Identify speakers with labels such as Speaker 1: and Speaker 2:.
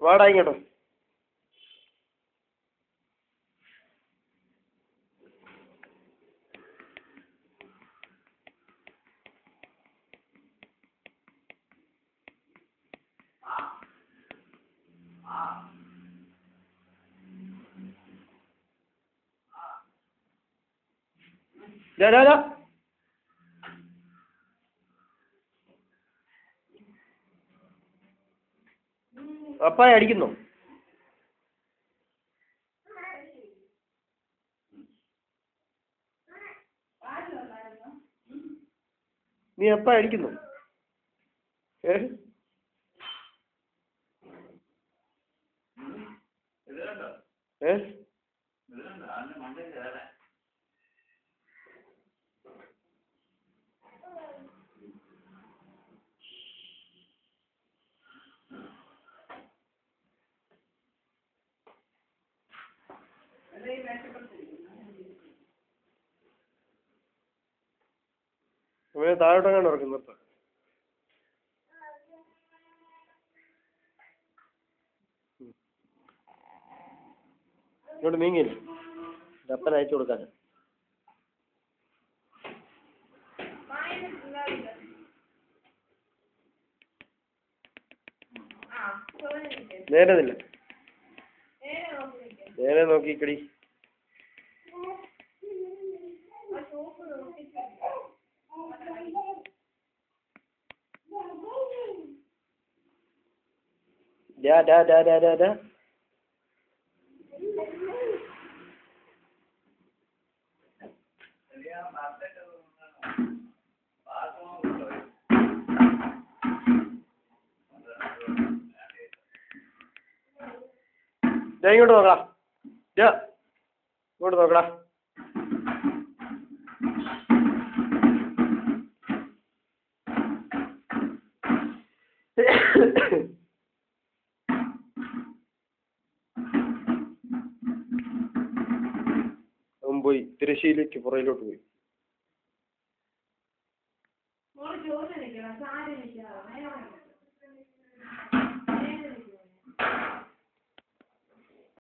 Speaker 1: വാടാ ഇങ്ങോട്ട് ദാ, ദാ, ദാ. പപ്പായ അടിക്കുന്നോ നീ എപ്പ അടിക്കുന്നു ഏ ഏ ഇവനെ താഴോട്ടങ്ങാണ്ട് ഇറക്കും നിർത്താം ഇങ്ങോട്ട് നീങ്ങിയില്ല അപ്പൻ അയച്ചു കൊടുക്കാൻ നേരെ നില്ല നേരെ നോക്കിക്കടി ഡാ ഡാ ഡാ ഡാ ഡാ ഡാ ദേ ഇങ്ങോട്ട് നോക്കടാ ദേ ഇങ്ങോട്ട് നോക്കടാ അവൻ പോയി തിരശ്ശീലേക്ക് പുറയിലോട്ട് പോയി